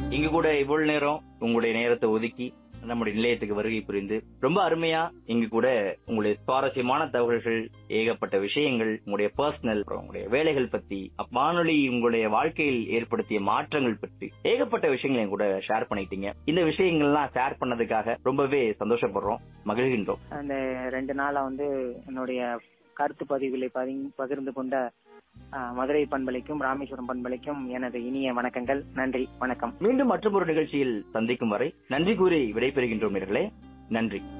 இங்க கூட இவ்வளவு நேரம் உங்களுடைய நேரத்தை ஒதுக்கி நம்முடைய நிலையத்துக்கு வருகை புரிந்து ரொம்ப அருமையா இங்க கூட உங்களுடைய சுவாரஸ்யமான தகவல்கள் ஏகப்பட்ட விஷயங்கள் உங்களுடைய பர்சனல் உங்களுடைய வேலைகள் பத்தி அப் வானொலி உங்களுடைய வாழ்க்கையில் ஏற்படுத்திய மாற்றங்கள் பற்றி ஏகப்பட்ட விஷயங்களை என் கூட ஷேர் பண்ணிட்டீங்க இந்த விஷயங்கள்லாம் ஷேர் பண்ணதுக்காக ரொம்பவே சந்தோஷப்படுறோம் மகிழ்கின்றோம் அந்த ரெண்டு நாளா வந்து என்னுடைய கருத்து பதிவுகளை பதி- பகிர்ந்து கொண்ட ஆ, மதுரை பண்பலைக்கும் ராமேஸ்வரம் பண்பலைக்கும் எனது இனிய வணக்கங்கள் நன்றி வணக்கம் மீண்டும் மற்றொரு நிகழ்ச்சியில் சந்திக்கும் வரை நன்றி கூறி விடைபெறுகின்றோம் நேயர்களே நன்றி